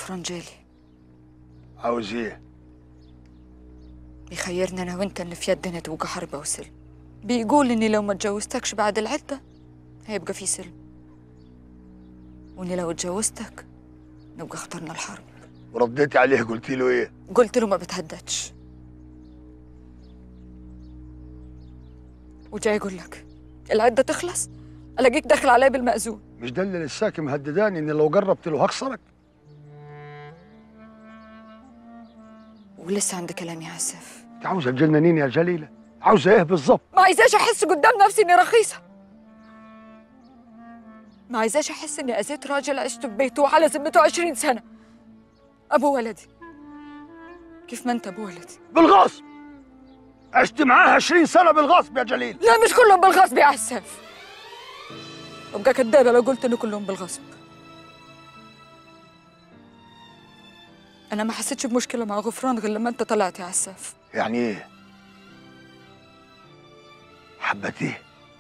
غفران جالي عاوز ايه بيخيرني انا وانت اللي في يدنا توقع حرب وسلم بيقول اني لو ما اتجوزتكش بعد العدة هيبقى في سلم واني لو اتجوزتك نبقى اخترنا الحرب ورديتي عليه قلت له ايه قلت له ما بتهددش وجاي اقول لك العدة تخلص الاقيك داخل علي بالمأذون مش ده اللي لساكي مهدداني اني لو قربت له هكسرك ولسه عندي كلام يا عساف انت عاوزه تجننيني يا جليله عاوزه ايه بالظبط ما عايزاش احس قدام نفسي اني رخيصه ما عايزاش احس اني اذيت راجل عشت في بيته وعلى ذمته 20 سنه ابو ولدي كيف ما انت ابو ولدي بالغصب عشت معاه 20 سنه بالغصب يا جليل لا مش كلهم بالغصب يا عساف ابقى كدابه لو قلت انه كلهم بالغصب انا ما حسيتش بمشكله مع غفران غير لما انت طلعت يا عساف يعني ايه حبتيه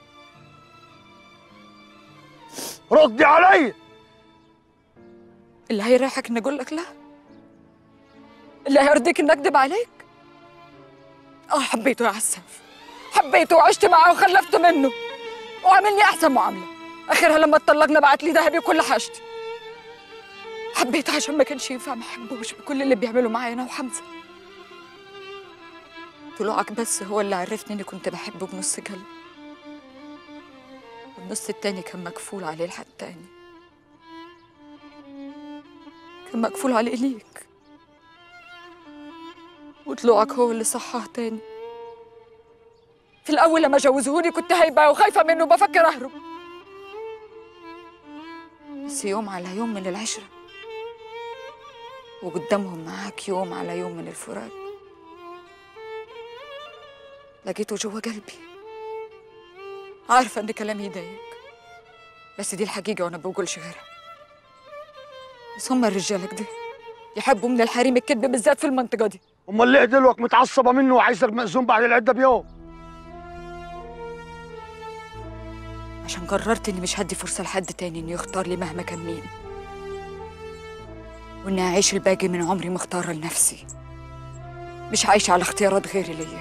ردي علي اللي هيريحك اني اقول لك لا اللي هيرضيك اني اكذب عليك اه حبيته يا عساف حبيته وعشت معاه وخلفت منه وعاملني احسن معامله اخرها لما اتطلقنا بعت لي ذهبي وكل حاجتي حبيته عشان ما كانش ينفع ما احبوش بكل اللي بيعمله معايا انا وحمزه طلوعك بس هو اللي عرفني اني كنت بحبه بنص قلب والنص التاني كان مكفول عليه لحد تاني كان مكفول عليه ليك وطلوعك هو اللي صحاه تاني في الأول لما جوزهوني كنت هايبة وخايفة منه وبفكر أهرب بس يوم على يوم من العشرة وقدامهم معاك يوم على يوم من الفراق لقيته جوا قلبي عارفة إن كلامي يضايق بس دي الحقيقة وأنا بقولش غيرها بس هم الرجالة كده يحبوا من الحريم الكذب بالذات في المنطقة دي امال ليه دلوقتي متعصبه منه وعايزك مأذون بعد العده بيوم عشان قررت إني مش هدي فرصة لحد تاني إنه يختار لي مهما كان مين وإني أعيش الباقي من عمري مختارة لنفسي مش عايشة على اختيارات غيري ليا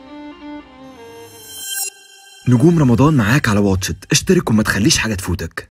نجوم رمضان معاك على واتشت اشترك وما تخليش حاجة تفوتك